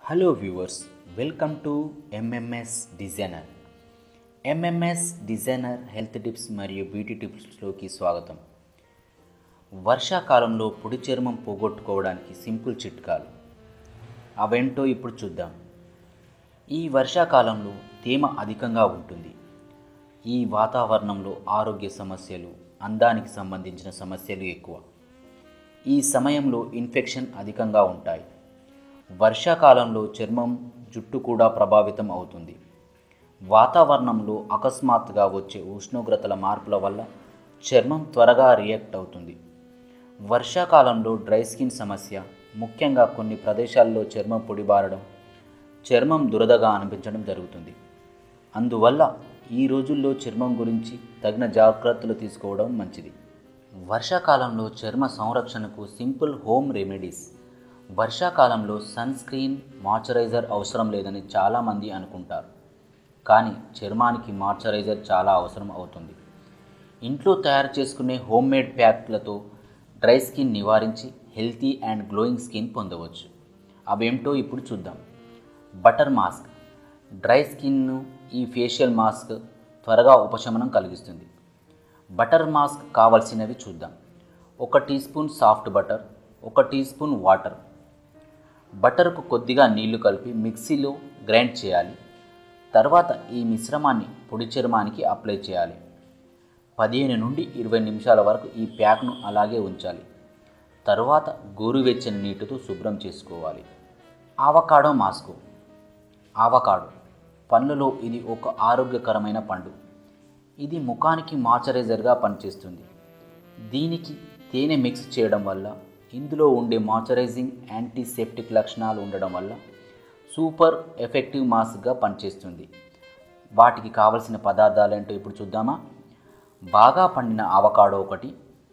hello viewers welcome to MMS designer MMS designer health tips మరియు beauty టిప్స్లోకి స్వాగతం వర్షాకాలంలో పొడి చర్మం పోగొట్టుకోవడానికి సింపుల్ చిట్కాలు అవేంటో ఇప్పుడు చూద్దాం ఈ వర్షాకాలంలో తేమ అధికంగా ఉంటుంది ఈ వాతావరణంలో ఆరోగ్య సమస్యలు అందానికి సంబంధించిన సమస్యలు ఎక్కువ ఈ సమయంలో ఇన్ఫెక్షన్ అధికంగా ఉంటాయి వర్షాకాలంలో చర్మం జుట్టు కూడా ప్రభావితం అవుతుంది వాతావరణంలో అకస్మాత్తుగా వచ్చే ఉష్ణోగ్రతల మార్పుల వల్ల చర్మం త్వరగా రియాక్ట్ అవుతుంది వర్షాకాలంలో డ్రై స్కిన్ సమస్య ముఖ్యంగా కొన్ని ప్రదేశాల్లో చర్మం పొడిబారడం చర్మం దురదగా అనిపించడం జరుగుతుంది అందువల్ల ఈ రోజుల్లో చర్మం గురించి తగిన జాగ్రత్తలు తీసుకోవడం మంచిది వర్షాకాలంలో చర్మ సంరక్షణకు సింపుల్ హోమ్ రెమెడీస్ వర్షాకాలంలో సన్ స్క్రీన్ మాయిశ్చరైజర్ అవసరం లేదని చాలామంది అనుకుంటారు కానీ చర్మానికి మాయిశ్చరైజర్ చాలా అవసరం అవుతుంది ఇంట్లో తయారు చేసుకునే హోమ్ మేడ్ ప్యాక్లతో డ్రై స్కిన్ నివారించి హెల్తీ అండ్ గ్లోయింగ్ స్కిన్ పొందవచ్చు అవేమిటో ఇప్పుడు చూద్దాం బటర్ మాస్క్ డ్రై స్కిన్ను ఈ ఫేషియల్ మాస్క్ త్వరగా ఉపశమనం కలిగిస్తుంది బటర్ మాస్క్ కావలసినవి చూద్దాం ఒక టీ స్పూన్ సాఫ్ట్ బటర్ ఒక టీ స్పూన్ వాటర్ బటర్కు కొద్దిగా నీళ్లు కలిపి మిక్సీలో గ్రైండ్ చేయాలి తర్వాత ఈ మిశ్రమాన్ని పొడి చర్మానికి అప్లై చేయాలి పదిహేను నుండి ఇరవై నిమిషాల వరకు ఈ ప్యాక్ను అలాగే ఉంచాలి తరువాత గోరువెచ్చని నీటితో శుభ్రం చేసుకోవాలి ఆవకాడో మాస్కు ఆవకాడో పండ్లలో ఇది ఒక ఆరోగ్యకరమైన పండు ఇది ముఖానికి మాయిశ్చరైజర్గా పనిచేస్తుంది దీనికి తేనె మిక్స్ చేయడం వల్ల ఇందులో ఉండే మాయిశ్చరైజింగ్ యాంటీసెప్టిక్ లక్షణాలు ఉండడం వల్ల సూపర్ ఎఫెక్టివ్ మాస్క్గా పనిచేస్తుంది వాటికి కావలసిన పదార్థాలు ఏంటో ఇప్పుడు చూద్దామా బాగా పండిన అవకాడో ఒకటి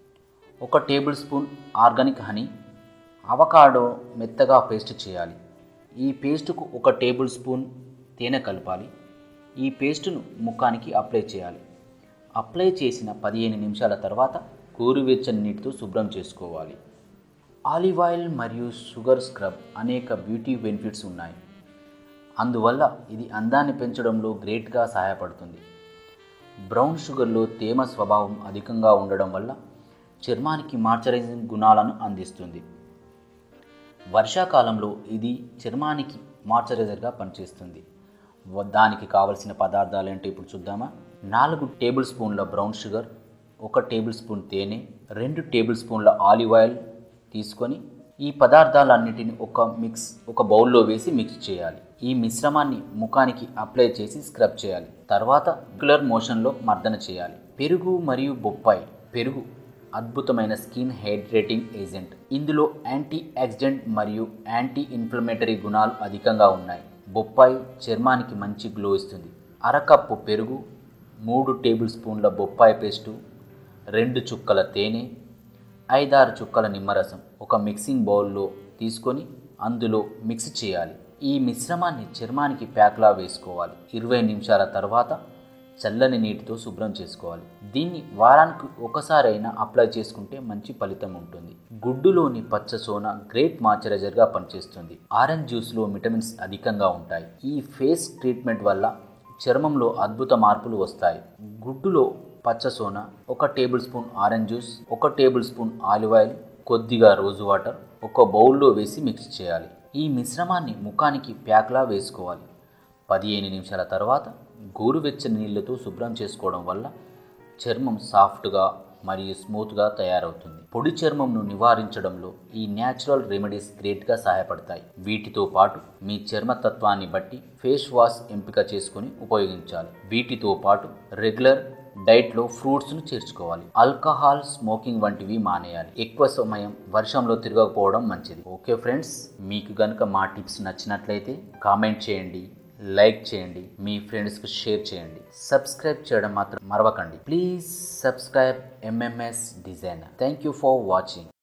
ఒక tablespoon organic honey avocado మెత్తగా పేస్ట్ చేయాలి ఈ పేస్టుకు ఒక టేబుల్ స్పూన్ తేనె కలపాలి ఈ పేస్టును ముఖానికి అప్లై చేయాలి అప్లై చేసిన పదిహేను నిమిషాల తర్వాత గోరువెచ్చని నీటితో శుభ్రం చేసుకోవాలి ఆలివ్ ఆయిల్ మరియు షుగర్ స్క్రబ్ అనేక బ్యూటీ బెనిఫిట్స్ ఉన్నాయి అందువల్ల ఇది అందాన్ని పెంచడంలో గ్రేట్గా సహాయపడుతుంది బ్రౌన్ షుగర్లో తేమ స్వభావం అధికంగా ఉండడం వల్ల చర్మానికి మాయిశ్చరైజింగ్ గుణాలను అందిస్తుంది వర్షాకాలంలో ఇది చర్మానికి మాయిశ్చరైజర్గా పనిచేస్తుంది వ- దానికి కావలసిన పదార్థాలు ఏంటో ఇప్పుడు చూద్దామా నాలుగు టేబుల్ స్పూన్ల బ్రౌన్ షుగర్ ఒక టేబుల్ స్పూన్ తేనె రెండు టేబుల్ స్పూన్ల ఆలివ్ ఆయిల్ తీసుకొని ఈ పదార్థాలన్నిటిని ఒక మిక్స్ ఒక బౌల్లో వేసి మిక్స్ చేయాలి ఈ మిశ్రమాన్ని ముఖానికి అప్లై చేసి స్క్రబ్ చేయాలి తర్వాత రెగ్యులర్ మోషన్లో మర్దన చేయాలి పెరుగు మరియు బొప్పాయి పెరుగు అద్భుతమైన స్కిన్ హైడ్రేటింగ్ ఏజెంట్ ఇందులో యాంటీ ఆక్సిడెంట్ మరియు యాంటీ ఇన్ఫ్లమేటరీ గుణాలు అధికంగా ఉన్నాయి బొప్పాయి చర్మానికి మంచి గ్లో ఇస్తుంది అరకప్పు పెరుగు మూడు టేబుల్ స్పూన్ల బొప్పాయి పేస్టు రెండు చుక్కల తేనె ఐదారు చుక్కల నిమ్మరసం ఒక మిక్సింగ్ బౌల్లో తీసుకొని అందులో మిక్స్ చేయాలి ఈ మిశ్రమాన్ని చర్మానికి ప్యాక్లా వేసుకోవాలి ఇరవై నిమిషాల తర్వాత చల్లని నీటితో శుభ్రం చేసుకోవాలి దీన్ని వారానికి ఒకసారైనా అప్లై చేసుకుంటే మంచి ఫలితం ఉంటుంది గుడ్డులోని పచ్చ సోన గ్రేట్ మాయిశ్చరైజర్గా పనిచేస్తుంది ఆరెంజ్ జ్యూస్లో విటమిన్స్ అధికంగా ఉంటాయి ఈ ఫేస్ ట్రీట్మెంట్ వల్ల చర్మంలో అద్భుత మార్పులు వస్తాయి గుడ్డులో పచ్చ సోన ఒక టేబుల్ స్పూన్ ఆరెంజ్ జ్యూస్ ఒక టేబుల్ స్పూన్ ఆలివ్ ఆయిల్ కొద్దిగా రోజు వాటర్ ఒక బౌల్లో వేసి మిక్స్ చేయాలి ఈ మిశ్రమాన్ని ముఖానికి ప్యాక్లా వేసుకోవాలి పదిహేను నిమిషాల తర్వాత గోరువెచ్చని నీళ్ళతో శుభ్రం చేసుకోవడం వల్ల చర్మం సాఫ్ట్గా మరియు స్మూత్గా తయారవుతుంది పొడి చర్మంను నివారించడంలో ఈ న్యాచురల్ రెమెడీస్ గ్రేట్గా సహాయపడతాయి వీటితో పాటు మీ చర్మతత్వాన్ని బట్టి ఫేస్ వాష్ ఎంపిక చేసుకొని ఉపయోగించాలి వీటితో పాటు రెగ్యులర్ డైట్లో ఫ్రూట్స్ను చేర్చుకోవాలి ఆల్కహాల్ స్మోకింగ్ వంటివి మానేయాలి ఎక్కువ సమయం వర్షంలో తిరగకపోవడం మంచిది ఓకే ఫ్రెండ్స్ మీకు కనుక మా టిప్స్ నచ్చినట్లయితే కామెంట్ చేయండి లైక్ చేయండి మీ ఫ్రెండ్స్కి షేర్ చేయండి సబ్స్క్రైబ్ చేయడం మాత్రం మరవకండి please subscribe MMS designer thank you for watching